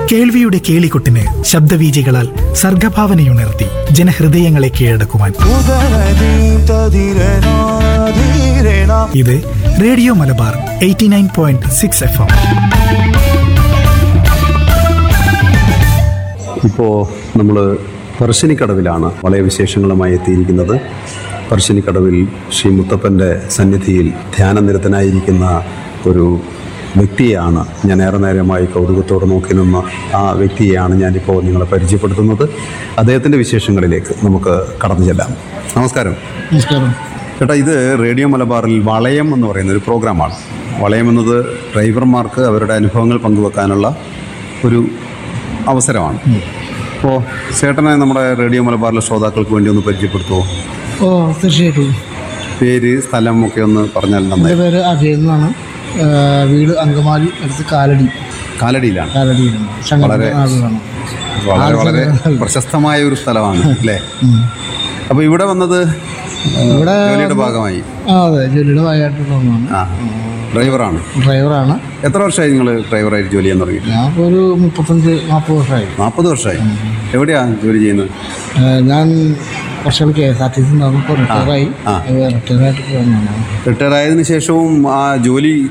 കേൾവിയുടെ കേളികൊട്ടിന് ശബ്ദവീചികളാൽ സർഗഭാവനയുണർത്തി ജനഹൃദയങ്ങളെ കീഴടക്കുവാൻ ഇത് radio Malabar eighty nine point six F M ഇപ്പോൾ നമ്മൾ പറശ്ശിനിക്കടവിലാണ് വളരെ വിശേഷങ്ങളുമായി എത്തിയിരിക്കുന്നത് പറശ്ശിനിക്കടവിൽ ശ്രീ മുത്തപ്പൻ്റെ സന്നിധിയിൽ ധ്യാനനിരതനായിരിക്കുന്ന ഒരു വ്യക്തിയെയാണ് ഞാൻ ഏറെ നേരമായി കൗതുകത്തോടെ നോക്കി നിന്ന ആ വ്യക്തിയെയാണ് ഞാനിപ്പോൾ നിങ്ങളെ പരിചയപ്പെടുത്തുന്നത് അദ്ദേഹത്തിൻ്റെ വിശേഷങ്ങളിലേക്ക് നമുക്ക് കടന്നു ചെല്ലാം നമസ്കാരം നമസ്കാരം ചേട്ടാ ഇത് റേഡിയോ മലബാറിൽ വളയം എന്ന് പറയുന്ന ഒരു പ്രോഗ്രാമാണ് വളയം എന്നത് ഡ്രൈവർമാർക്ക് അവരുടെ അനുഭവങ്ങൾ പങ്കുവെക്കാനുള്ള ഒരു അവസരമാണ് അപ്പോൾ ചേട്ടനെ നമ്മുടെ റേഡിയോ മലബാറിലെ ശ്രോതാക്കൾക്ക് വേണ്ടി ഒന്ന് പരിചയപ്പെടുത്തുമോ ഓ തീർച്ചയായിട്ടും പേര് സ്ഥലം ഒക്കെ ഒന്ന് പറഞ്ഞാൽ എൻ്റെ നന്നായി പേര് അജയൻ എന്നാണ് ആ, വീട് അങ്കമാലി അടുത്ത് കാലടി കാലടിയിലാണ് കാലടിയിലാണ് വളരെ- ശങ്കരനാഥിലാണ് വളരെ വളരെ പ്രശസ്തമായ ഒരു സ്ഥലമാണ് അല്ലേ അപ്പോൾ ഇവിടെ വന്നത് ഏഹ്, ഇവിടെ ജോലിയുടെ ഭാഗമായി ആ അതെ ജോലിയുടെ ഭാഗമായിട്ടുള്ള ഒന്നാണ് ആ ഡ്രൈവറാണ് ഡ്രൈവറാണ് എത്ര വർഷമായി നിങ്ങൾ ഡ്രൈവറായിട്ട് ജോലി ചെയ്യാൻ തുടങ്ങിയിട്ട് ഞാൻ ഇപ്പോൾ ഒരു മുപ്പത്തഞ്ച് നാൽപ്പത് വർഷമായി നാൽപ്പത് വർഷമായി എവിടെയാണ് ജോലി ചെയ്യുന്നത് ആ, ഞാൻ കുറച്ചുകൾ K S R T C ഉണ്ടാകും ഇപ്പോൾ റിട്ടയറായി ആ. റിട്ടയറായിട്ട് പോകുന്നതാണ് റിട്ടയർ ആയതിനു ശേഷവും ആ ജോലി